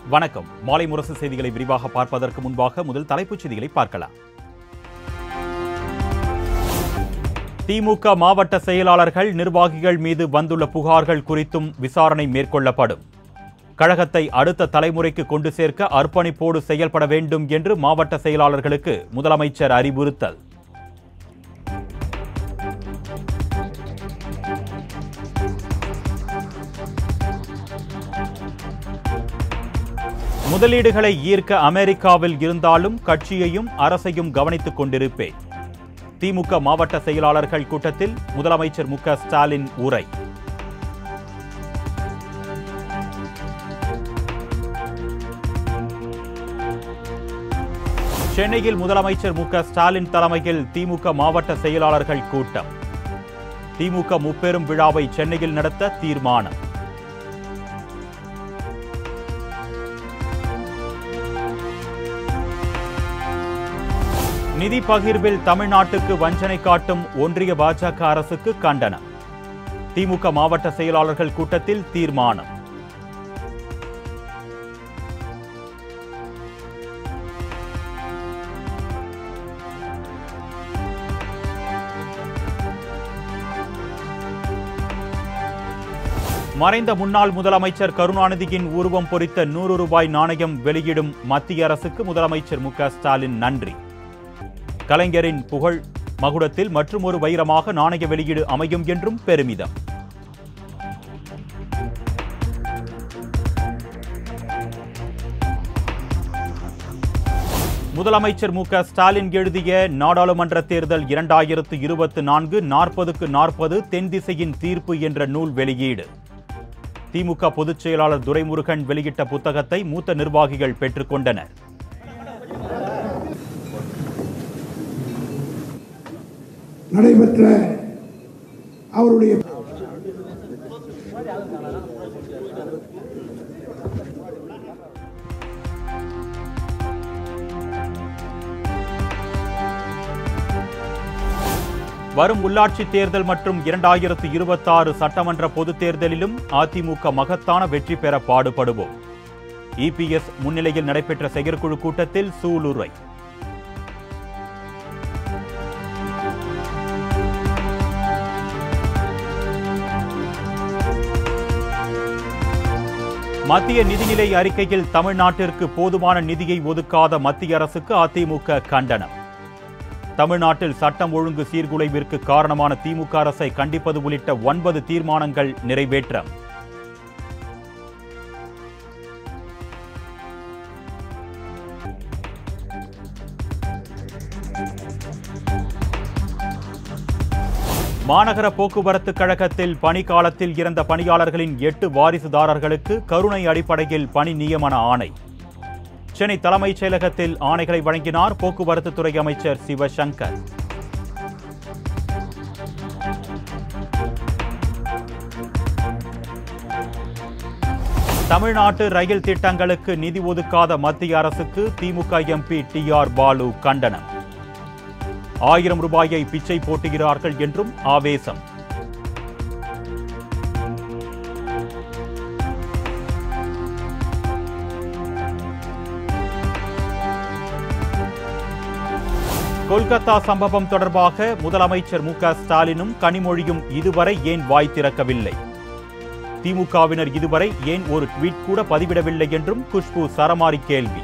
வணக்கம் மாலை முரசு செய்திகளை விரிவாக பார்ப்பதற்கு முன்பாக முதல் தலைப்புச் செய்திகளை பார்க்கலாம் திமுக மாவட்ட செயலாளர்கள் நிர்வாகிகள் மீது வந்துள்ள புகார்கள் குறித்தும் விசாரணை மேற்கொள்ளப்படும் கழகத்தை அடுத்த தலைமுறைக்கு கொண்டு சேர்க்க அர்ப்பணிப்போடு செயல்பட வேண்டும் என்று மாவட்ட செயலாளர்களுக்கு முதலமைச்சர் அறிவுறுத்தல் முதலீடுகளை ஈர்க்க அமெரிக்காவில் இருந்தாலும் கட்சியையும் அரசையும் கவனித்துக் கொண்டிருப்பேன் திமுக மாவட்ட செயலாளர்கள் கூட்டத்தில் முதலமைச்சர் மு க ஸ்டாலின் உரை சென்னையில் முதலமைச்சர் மு க ஸ்டாலின் தலைமையில் திமுக மாவட்ட செயலாளர்கள் கூட்டம் திமுக முப்பெரும் விழாவை சென்னையில் நடத்த தீர்மானம் நிதி பகிர்வில் தமிழ்நாட்டுக்கு வஞ்சனை காட்டும் ஒன்றிய பாஜக அரசுக்கு கண்டனம் திமுக மாவட்ட செயலாளர்கள் கூட்டத்தில் தீர்மானம் மறைந்த முன்னாள் முதலமைச்சர் கருணாநிதியின் உருவம் பொறித்த நூறு ரூபாய் நாணயம் வெளியிடும் மத்திய அரசுக்கு முதலமைச்சர் மு க ஸ்டாலின் நன்றி கலைஞரின் புகழ் மகுடத்தில் மற்றும் ஒரு வைரமாக நாணய வெளியீடு அமையும் என்றும் பெருமிதம் முதலமைச்சர் மு க ஸ்டாலின் எழுதிய நாடாளுமன்ற தேர்தல் இரண்டாயிரத்து இருபத்தி நான்கு நாற்பதுக்கு நாற்பது தென் திசையின் தீர்ப்பு என்ற நூல் வெளியீடு திமுக பொதுச் செயலாளர் துரைமுருகன் வெளியிட்ட புத்தகத்தை மூத்த நிர்வாகிகள் பெற்றுக்கொண்டனர் நடைபெற்ற அவருடைய வரும் உள்ளாட்சி தேர்தல் மற்றும் இரண்டாயிரத்து இருபத்தாறு சட்டமன்ற பொதுத் தேர்தலிலும் அதிமுக மகத்தான வெற்றி பெற பாடுபடுவோம் இபிஎஸ் முன்னிலையில் நடைபெற்ற செயற்குழு கூட்டத்தில் சூளுரை மத்திய நிதிநிலை அறிக்கையில் தமிழ்நாட்டிற்கு போதுமான நிதியை ஒதுக்காத மத்திய அரசுக்கு அதிமுக கண்டனம் தமிழ்நாட்டில் சட்டம் ஒழுங்கு சீர்குலைவிற்கு காரணமான திமுக அரசை கண்டிப்பது உள்ளிட்ட ஒன்பது தீர்மானங்கள் நிறைவேற்றம் மாநகர போக்குவரத்து கழகத்தில் பணி காலத்தில் இறந்த பணியாளர்களின் எட்டு வாரிசுதாரர்களுக்கு கருணை அடிப்படையில் பணி நியமன ஆணை சென்னை தலைமைச் செயலகத்தில் ஆணைகளை வழங்கினார் போக்குவரத்து துறை அமைச்சர் சிவசங்கர் தமிழ்நாட்டு ரயில் திட்டங்களுக்கு நிதி ஒதுக்காத மத்திய அரசுக்கு DMK MP T R Baalu கண்டனம் ஆயிரம் ரூபாயை பிச்சை போட்டுகிறார்கள் என்றும் ஆவேசம் கொல்கத்தா சம்பவம் தொடர்பாக முதலமைச்சர் மு க ஸ்டாலினும் கனிமொழியும் இதுவரை ஏன் வாய் திறக்கவில்லை திமுகவினர் இதுவரை ஏன் ஒரு ட்வீட் கூட பதிவிடவில்லை என்றும் குஷ்பு சரமாரி கேள்வி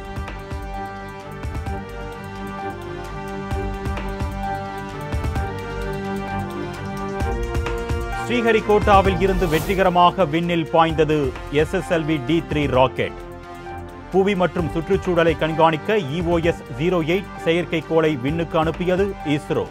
ஸ்ரீஹரிகோட்டாவில் இருந்து வெற்றிகரமாக விண்ணில் பாய்ந்தது எஸ்எஸ்எல்வி டி த்ரீ ராக்கெட் புவி மற்றும் சுற்றுச்சூழலை கண்காணிக்க இஓஎஸ் ஜீரோ எயிட் செயற்கைக்கோளை விண்ணுக்கு அனுப்பியது ISRO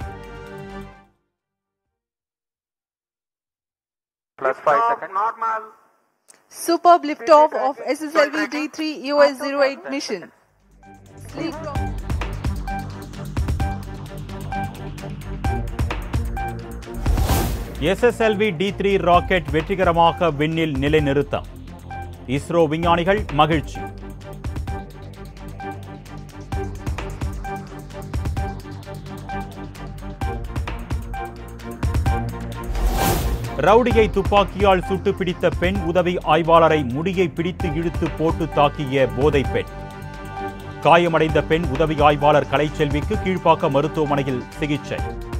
plus 5 seconds. normal Superb liftoff of SSLV D3 EOS 08 mission. Sleek rock- SSLV D three rocket வெற்றிகரமாக விண்ணில் நிலைநிறுத்தம் இஸ்ரோ விஞ்ஞானிகள் மகிழ்ச்சி ரவுடியை துப்பாக்கியால் சுட்டு பிடித்த பெண் உதவி ஆய்வாளரை முடியை பிடித்து இழுத்து போட்டு தாக்கிய போதை பெண் காயமடைந்த பெண் உதவி ஆய்வாளர் கலைச்செல்விக்கு கீழ்ப்பாக்க மருத்துவமனையில் சிகிச்சை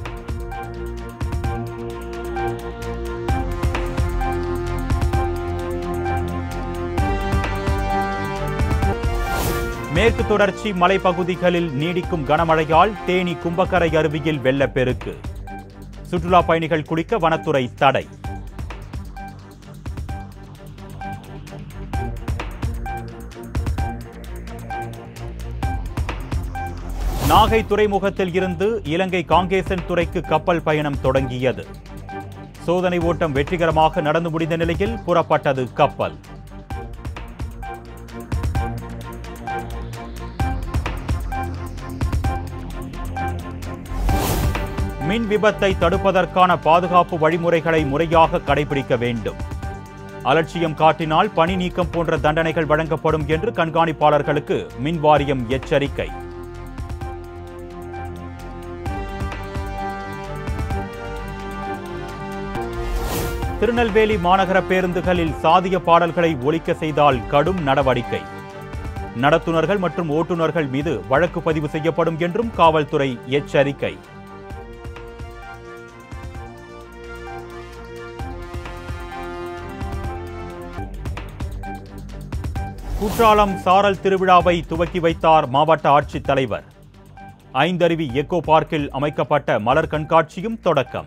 மேற்கு தொடர்ச்சி மலைப்பகுதிகளில் நீடிக்கும் கனமழையால் தேனி கும்பக்கரை அருவியில் வெள்ளப்பெருக்கு சுற்றுலா பயணிகள் குளிக்க வனத்துறை தடை நாகை துறைமுகத்தில் இருந்து இலங்கை காங்கேசன் துறைக்கு கப்பல் பயணம் தொடங்கியது சோதனை ஓட்டம் வெற்றிகரமாக நடந்து முடிந்த நிலையில் புறப்பட்டது கப்பல் மின் விபத்தை தடுப்பதற்கான பாதுகாப்பு வழிமுறைகளை முறையாக கடைபிடிக்க வேண்டும் அலட்சியம் காட்டினால் பணி நீக்கம் போன்ற தண்டனைகள் வழங்கப்படும் என்று கண்காணிப்பாளர்களுக்கு மின் வாரியம் எச்சரிக்கை திருநெல்வேலி மாநகர பேருந்துகளில் சாதிய பாடல்களை ஒலிக்க செய்தால் கடும் நடவடிக்கை நடத்துனர்கள் மற்றும் ஓட்டுநர்கள் மீது வழக்கு பதிவு செய்யப்படும் என்றும் காவல்துறை எச்சரிக்கை குற்றாலம் சாரல் திருவிழாவை துவக்கி வைத்தார் மாவட்ட ஆட்சித்தலைவர் ஐந்தருவி எக்கோ பார்க்கில் அமைக்கப்பட்ட மலர் கண்காட்சியும் தொடக்கம்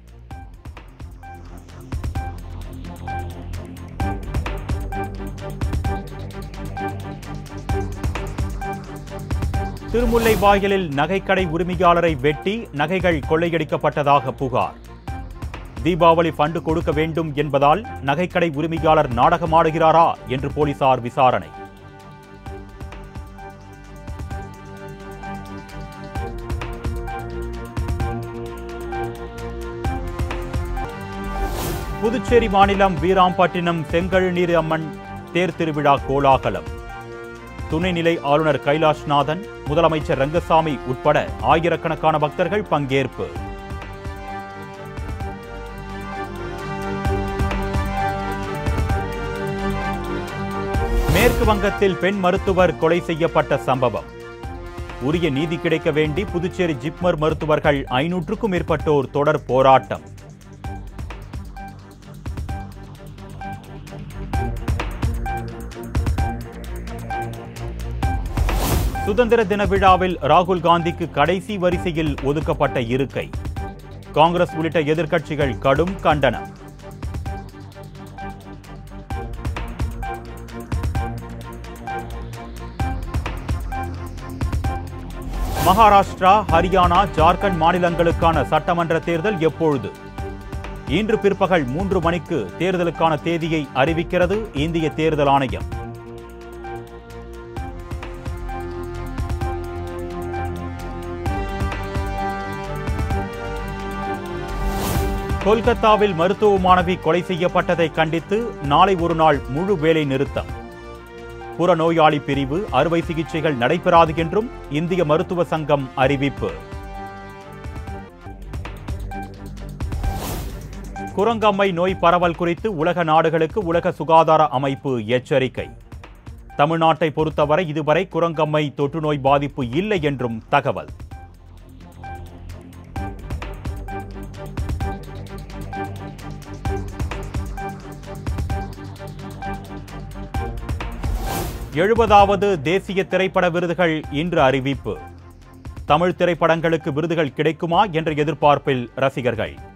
திருமுல்லை வாயிலில் நகைக்கடை உரிமையாளரை வெட்டி நகைகள் கொள்ளையடிக்கப்பட்டதாக புகார் தீபாவளி ஃபண்டு கொடுக்க வேண்டும் என்பதால் நகைக்கடை உரிமையாளர் நாடகமாடுகிறாரா என்று போலீசார் விசாரணை புதுச்சேரி மாநிலம் வீராம்பட்டினம் செங்கழுநீர் அம்மன் தேர் திருவிழா கோலாகலம் துணைநிலை ஆளுநர் கைலாஷ்நாதன் முதலமைச்சர் ரங்கசாமி உட்பட ஆயிரக்கணக்கான பக்தர்கள் பங்கேற்பு மேற்கு வங்கத்தில் பெண் மருத்துவர் கொலை செய்யப்பட்ட சம்பவம் உரிய நீதி கிடைக்க வேண்டி புதுச்சேரி ஜிப்மர் மருத்துவர்கள் ஐநூற்றுக்கும் மேற்பட்டோர் தொடர் போராட்டம் சுதந்திர தின விழாவில் ராகுல் காந்திக்கு கடைசி வரிசையில் ஒதுக்கப்பட்ட இருக்கை காங்கிரஸ் உள்ளிட்ட எதிர்க்கட்சிகள் கடும் கண்டனம் மகாராஷ்டிரா ஹரியானா ஜார்க்கண்ட் மாநிலங்களுக்கான சட்டமன்ற தேர்தல் எப்பொழுது இன்று பிற்பகல் மூன்று மணிக்கு தேர்தலுக்கான தேதியை அறிவிக்கிறது இந்திய தேர்தல் ஆணையம் கொல்கத்தாவில் மருத்துவ மாணவி கொலை செய்யப்பட்டதை கண்டித்து நாளை ஒரு நாள் முழு வேலை நிறுத்தம் புறநோயாளி பிரிவு அறுவை சிகிச்சைகள் நடைபெறாது என்றும் இந்திய மருத்துவ சங்கம் அறிவிப்பு குரங்கம்மை நோய் பரவல் குறித்து உலக நாடுகளுக்கு உலக சுகாதார அமைப்பு எச்சரிக்கை தமிழ்நாட்டை பொறுத்தவரை இதுவரை குரங்கம்மை தொற்றுநோய் பாதிப்பு இல்லை என்றும் தகவல் எழுபதாவது தேசிய திரைப்பட விருதுகள் இன்று அறிவிப்பு தமிழ் திரைப்படங்களுக்கு விருதுகள் கிடைக்குமா என்ற எதிர்பார்ப்பில் ரசிகர்கள்